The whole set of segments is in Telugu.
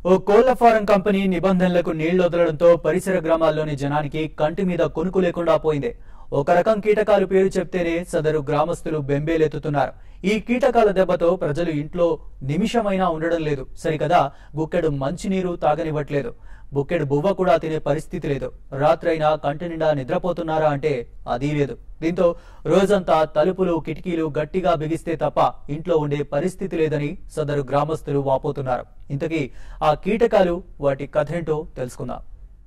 ఓ కోళ్ల ఫారం కంపెనీ నిబంధనలకు నీళ్లు వదలడంతో పరిసర గ్రామాల్లోని జనానికి కంటి మీద కొనుకు లేకుండా పోయింది ఒక రకం కీటకాలు పేరు చెప్తేనే సదరు గ్రామస్తులు బెంబేలెత్తుతున్నారు ఈ కీటకాల దెబ్బతో ప్రజలు ఇంట్లో నిమిషమైనా ఉండడం లేదు సరికదా గుక్కెడు మంచినీరు తాగనివ్వట్లేదు బుక్కెడు బువ్వ కూడా తినే పరిస్థితి లేదు రాత్రైనా కంటి నిండా నిద్రపోతున్నారా అంటే అదీ లేదు దీంతో రోజంతా తలుపులు కిటికీలు గట్టిగా బిగిస్తే తప్ప ఇంట్లో ఉండే పరిస్థితి లేదని సదరు గ్రామస్తులు వాపోతున్నారు ఇంతకీ ఆ కీటకాలు వాటి కథేంటో తెలుసుకుందాం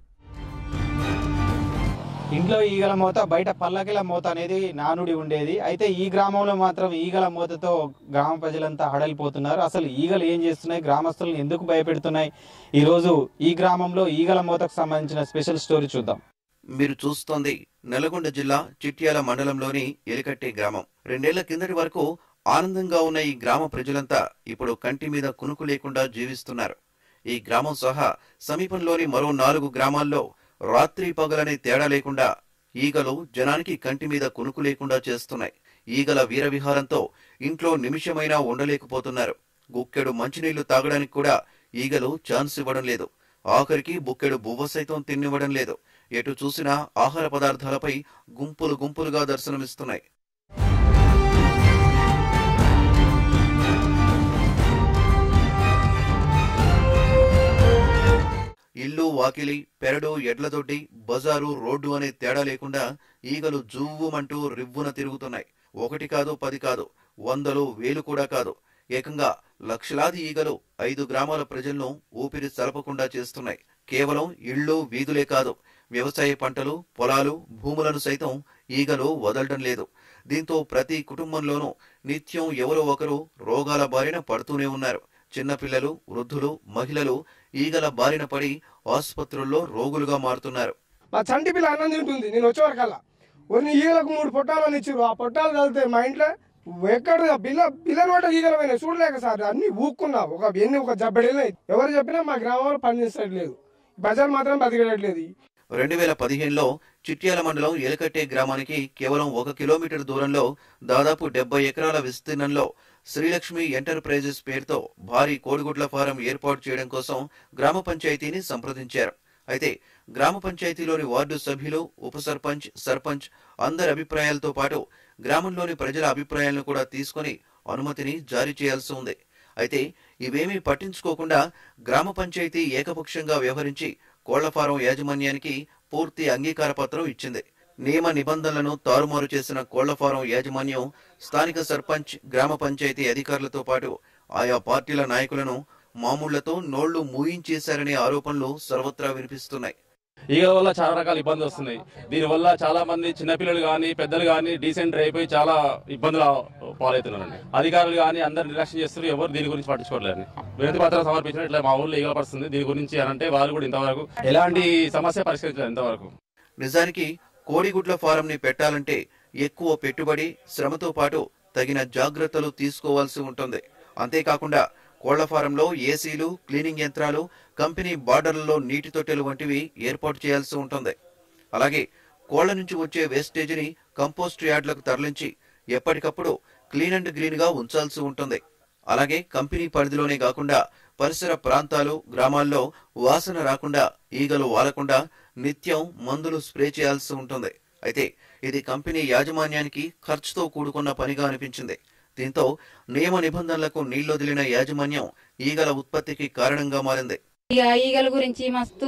ఇంట్లో ఈగల మూత బయట పల్లకిల మూత అనేది నానుడి ఉండేది అయితే ఈ గ్రామంలో మాత్రం ఈగల మూతతో గ్రామ ప్రజలంతా హడలిపోతున్నారు అసలు ఈగలు ఏం చేస్తున్నాయి గ్రామస్తులను ఎందుకు భయపెడుతున్నాయి ఈ రోజు ఈ గ్రామంలో ఈగల మూతకు సంబంధించిన స్పెషల్ స్టోరీ చూద్దాం మీరు చూస్తోంది నల్గొండ జిల్లా చిట్యాల మండలంలోని ఎలికట్టే గ్రామం రెండేళ్ల కిందటి వరకు ఆనందంగా ఉన్న ఈ గ్రామ ప్రజలంతా ఇప్పుడు కంటి మీద కునుకు లేకుండా జీవిస్తున్నారు ఈ గ్రామం సహా సమీపంలోని మరో నాలుగు గ్రామాల్లో రాత్రి పగలనే తేడా లేకుండా ఈగలు జనానికి కంటి మీద కునుకు లేకుండా చేస్తున్నాయి ఈగల వీరవిహారంతో ఇంట్లో నిమిషమైనా ఉండలేకపోతున్నారు గుక్కెడు మంచినీళ్లు తాగడానికి కూడా ఈగలు ఛాన్స్ ఇవ్వడం లేదు ఆఖరికి బుక్కెడు బువ్వ సైతం తిన్నివ్వడం లేదు ఎటు చూసినా ఆహార పదార్థాలపై గుంపులు గుంపులుగా దర్శనమిస్తున్నాయి ఇల్లు వాకిలి పెరడు ఎడ్లదొడ్డి బజారు రోడ్డు అనే తేడా లేకుండా ఈగలు జువ్వుమంటూ రివ్వున తిరుగుతున్నాయి ఒకటి కాదు పది కాదు వందలు వేలు కూడా కాదు ఏకంగా లక్షలాది ఈగలు ఐదు గ్రామాల ప్రజలను ఊపిరి సలపకుండా చేస్తున్నాయి కేవలం ఇళ్ళు వీధులే కాదు వ్యవసాయ పంటలు పొలాలు భూములను సైతం ఈగలు వదలడం లేదు దీంతో ప్రతి కుటుంబంలోనూ నిత్యం ఎవరో ఒకరు రోగాల బారిన పడుతూనే ఉన్నారు చిన్నపిల్లలు వృద్ధులు మహిళలు ఈగల బారిన పడి ఆసుపత్రుల్లో రోగులుగా మారుతున్నారు మా చంటి పిల్ల అన్నం తింటుంది నేను వచ్చే వరకల్లా కొన్ని ఈగలకు మూడు పొట్టాలని ఇచ్చారు ఆ పొట్టాలు కలితే మా ఇంట్లో ఎక్కడ పిల్ల పిల్లని పట్ట ఈగలు పోయినాయి చూడలేక సార్ అన్ని ఊక్కున్నా ఒక ఎన్ని ఒక జబ్బడినాయి ఎవరు చెప్పినా మా గ్రామంలో పనిచేసట్లేదు బజార్ మాత్రం బతికేటట్లేదు రెండు వేల పదిహేనులో చిట్యాల మండలం ఎలకట్టే గ్రామానికి కేవలం ఒక కిలోమీటర్ దూరంలో దాదాపు డెబ్బై ఎకరాల విస్తీర్ణంలో శ్రీలక్ష్మి ఎంటర్ప్రైజెస్ పేరుతో భారీ కోడిగుడ్ల ఫారం ఏర్పాటు చేయడం కోసం గ్రామ పంచాయతీని సంప్రదించారు అయితే గ్రామ పంచాయతీలోని వార్డు సభ్యులు ఉప సర్పంచ్ సర్పంచ్ అందరి అభిప్రాయాలతో పాటు గ్రామంలోని ప్రజల అభిప్రాయాలను కూడా తీసుకొని అనుమతిని జారీ చేయాల్సి ఉంది అయితే ఇవేమీ పట్టించుకోకుండా గ్రామ పంచాయతీ ఏకపక్షంగా వ్యవహరించి కోళ్ల ఫారం యాజమాన్యానికి పూర్తి అంగీకార పత్రం ఇచ్చింది నియమ నిబంధనలను తారుమారు చేసిన కోళ్ల ఫారం యాజమాన్యం స్థానిక సర్పంచ్ గ్రామ పంచాయతీ అధికారులతో పాటు ఆయా పార్టీల నాయకులను మామూళ్లతో నోళ్లు మూయించేశారనే ఆరోపణలు సర్వత్రా వినిపిస్తున్నాయి ఈగల వల్ల చాలా రకాల ఇబ్బందులు వస్తున్నాయి దీనివల్ల చాలా మంది చిన్నపిల్లలు కానీ పెద్దలు కానీ డీసెంట్ అయిపోయి చాలా ఇబ్బందులు పాలవుతున్నారండి అధికారులు కానీ అందరు నిర్లక్ష్యం చేస్తున్నారు ఎవరు దీని గురించి పట్టించుకోవట్లేదు వినతి పత్రం సమర్పించిన ఇట్లా మా ఊళ్ళో ఈగల పడుతుంది దీని గురించి అని అంటే వాళ్ళు కూడా ఇంతవరకు ఎలాంటి సమస్య పరిష్కరించలేదు ఇంతవరకు నిజానికి కోడిగుడ్ల ఫారంని పెట్టాలంటే ఎక్కువ పెట్టుబడి శ్రమతో పాటు తగిన జాగ్రత్తలు తీసుకోవాల్సి ఉంటుంది అంతేకాకుండా కోళ్ల ఫారంలో ఏసీలు క్లీనింగ్ యంత్రాలు కంపెనీ బార్డర్లలో నీటి తొట్టెలు వంటివి ఏర్పాటు చేయాల్సి ఉంటుంది అలాగే కోళ్ల నుంచి వచ్చే వేస్టేజ్ని కంపోస్ట్ యార్డ్లకు తరలించి ఎప్పటికప్పుడు క్లీన్ అండ్ గ్రీన్ గా ఉంచాల్సి ఉంటుంది అలాగే కంపెనీ పరిధిలోనే కాకుండా పరిసర ప్రాంతాలు గ్రామాల్లో వాసన రాకుండా ఈగలు వాలకుండా నిత్యం మందులు స్ప్రే చేయాల్సి ఉంటుంది అయితే ఇది కంపెనీ యాజమాన్యానికి ఖర్చుతో కూడుకున్న పనిగా అనిపించింది దీంతో నియమ నిబంధనలకు నీళ్లొదిలిన యాజమాన్యం ఈగల ఉత్పత్తికి కారణంగా మారింది ఇక ఈగల గురించి మస్తు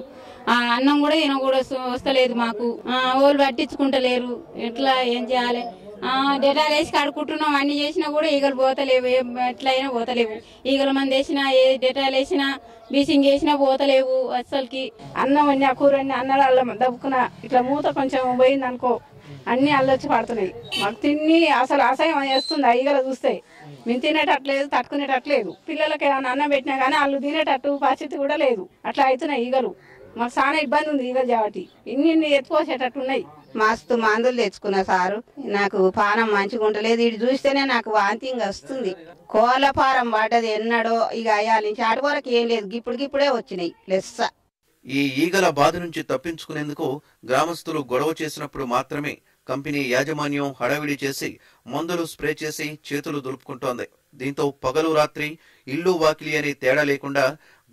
ఆ అన్నం కూడా ఈయన కూడా వస్తలేదు మాకు ఆ వాళ్ళు పట్టించుకుంటలేరు ఎట్లా ఏం చేయాలి ఆ డెటాల్ వేసి కడుక్కుంటున్నాం అన్ని చేసినా కూడా ఈగలు పోతలేవు ఏం ఎట్లా అయినా పోతలేవు ఈగల మంది వేసినా ఏ డెటాల్ వేసినా బీసింగ్ వేసినా పోతలేవు అసలుకి అన్నం వండి ఆ కూర వండి అన్నం అల్లం దబ్బుకున్న ఇట్లా మూత కొంచెం పోయింది అనుకో అన్ని అల్లొచ్చి పడుతున్నాయి మాకు తిని అసలు అసహ్యం చేస్తుంది ఆ ఈగలు చూస్తే మేము తినేటట్లేదు తట్టుకునేటట్లేదు పిల్లలకి ఏమైనా అన్నం పెట్టినా కానీ వాళ్ళు తినేటట్టు పరిస్థితి కూడా లేదు అట్లా అవుతున్నాయి ఈగలు మాకు చాలా ఇబ్బంది ఉంది ఈగలు కాబట్టి ఇన్ని ఇన్ని ఎత్తుకోసేటట్టు ఉన్నాయి మస్తు మందులు తెచ్చుకున్నా సారు నాకు పానం మంచిగా ఉండలేదు ఇది చూస్తేనే నాకు వాంతింగ్ వస్తుంది కోళ్ళ పారం పడ్డది ఎన్నడో ఇక అయ్యాల నుంచి అటు వరకు ఏం లేదు ఇప్పుడికిప్పుడే వచ్చినాయి లెస్స ఈ ఈగల బాధ నుంచి తప్పించుకునేందుకు గ్రామస్తులు గొడవ చేసినప్పుడు మాత్రమే కంపెనీ యాజమాన్యం హడావిడి చేసి మందులు స్ప్రే చేసి చేతులు దులుపుకుంటోంది దీంతో పగలు రాత్రి ఇల్లు వాకిలి అనే తేడా లేకుండా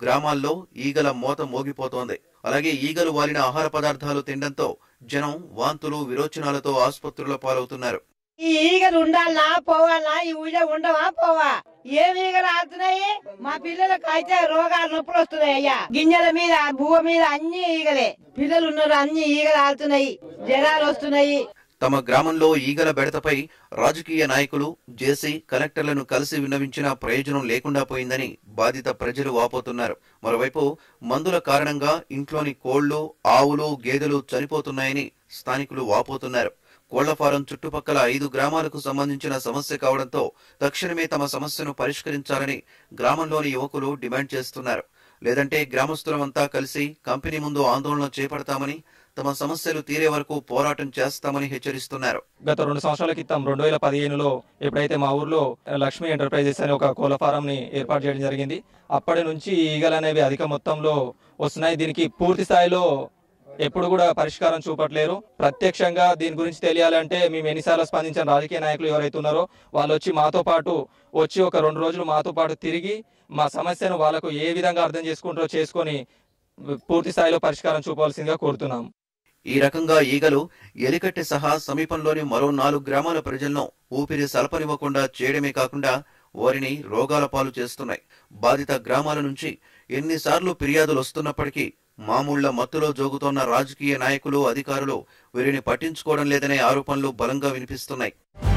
గ్రామాల్లో ఈగల మోత మోగిపోతోంది అలాగే ఈగలు వాలిన ఆహార పదార్థాలు తినడంతో జనం వాంతులు విరోచనాలతో ఆసుపత్రుల పాలవుతున్నారు ఈ ఈగలు ఉండాలా పోవాలా ఈ ఊళ్ళో ఉండవా పోవా ఏం ఈగలు ఆడుతున్నాయి మా పిల్లలకు అయితే రోగాలు నొప్పులు వస్తున్నాయి అయ్యా గింజల మీద బువ్వ మీద అన్ని ఈగలే పిల్లలు ఉన్నారు అన్ని ఈగలు ఆడుతున్నాయి జ్వరాలు వస్తున్నాయి తమ గ్రామంలో ఈగల బెడతపై రాజకీయ నాయకులు జేసీ కలెక్టర్లను కలిసి విన్నవించిన ప్రయోజనం లేకుండా పోయిందని బాధిత ప్రజలు వాపోతున్నారు మరోవైపు మందుల కారణంగా ఇంట్లోని కోళ్లు ఆవులు గేదెలు చనిపోతున్నాయని స్థానికులు వాపోతున్నారు కోళ్ల ఫారం చుట్టుపక్కల ఐదు గ్రామాలకు సంబంధించిన సమస్య కావడంతో తక్షణమే తమ సమస్యను పరిష్కరించాలని గ్రామంలోని యువకులు డిమాండ్ చేస్తున్నారు లేదంటే గ్రామస్తులమంతా కలిసి కంపెనీ ముందు ఆందోళన చేపడతామని తమ సమస్యలు తీరే వరకు పోరాటం చేస్తామని హెచ్చరిస్తున్నారు గత రెండు సంవత్సరాల క్రితం రెండు వేల పదిహేనులో ఎప్పుడైతే మా ఊర్లో లక్ష్మీ ఎంటర్ప్రైజెస్ అనే ఒక కోళ్ల ఫారం ని ఏర్పాటు చేయడం జరిగింది అప్పటి నుంచి ఈగలు అనేవి అధిక మొత్తంలో వస్తున్నాయి దీనికి పూర్తి స్థాయిలో ఎప్పుడు కూడా పరిష్కారం చూపట్లేరు ప్రత్యక్షంగా దీని గురించి తెలియాలంటే మేము ఎన్నిసార్లు స్పందించిన రాజకీయ నాయకులు ఎవరైతే ఉన్నారో వాళ్ళు వచ్చి మాతో పాటు వచ్చి ఒక రెండు రోజులు మాతో పాటు తిరిగి మా సమస్యను వాళ్ళకు ఏ విధంగా అర్థం చేసుకుంటారో చేసుకొని పూర్తి స్థాయిలో పరిష్కారం చూపవలసిందిగా కోరుతున్నాం ఈ రకంగా ఈగలు ఎలికట్టె సహా సమీపంలోని మరో నాలుగు గ్రామాల ప్రజలను ఊపిరి సలపనివ్వకుండా చేయడమే కాకుండా వారిని రోగాల పాలు చేస్తున్నాయి బాధిత గ్రామాల నుంచి ఎన్నిసార్లు ఫిర్యాదులు వస్తున్నప్పటికీ మామూళ్ల మత్తులో జోగుతోన్న రాజకీయ నాయకులు అధికారులు వీరిని పట్టించుకోవడం లేదనే ఆరోపణలు బలంగా వినిపిస్తున్నాయి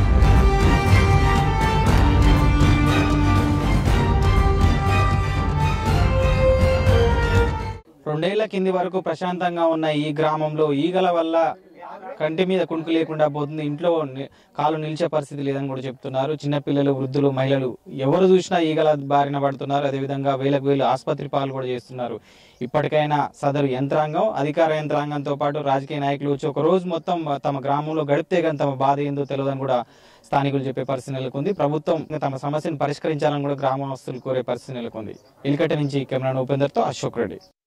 రెండేళ్ల కింది వరకు ప్రశాంతంగా ఉన్న ఈ గ్రామంలో ఈగల వల్ల కంటి మీద కునుకు లేకుండా పోతుంది ఇంట్లో ని- కాలు నిలిచే పరిస్థితి లేదని కూడా చెప్తున్నారు చిన్నపిల్లలు వృద్ధులు మహిళలు ఎవరు చూసినా ఈగల బారిన పడుతున్నారు అదేవిధంగా వేలకు వేలు ఆసుపత్రి పాలు కూడా చేస్తున్నారు ఇప్పటికైనా సదరు యంత్రాంగం అధికార యంత్రాంగంతో పాటు రాజకీయ నాయకులు వచ్చి ఒక రోజు మొత్తం తమ గ్రామంలో గడిపితే కానీ తమ బాధ ఏందో తెలియదని కూడా స్థానికులు చెప్పే పరిస్థితి నెలకొంది ప్రభుత్వం తమ సమస్యను పరిష్కరించాలని కూడా గ్రామస్తులు కోరే పరిస్థితి నెలకొంది ఇలికట్ట నుంచి కెమెరా ఉపేందర్తో అశోక్ రెడ్డి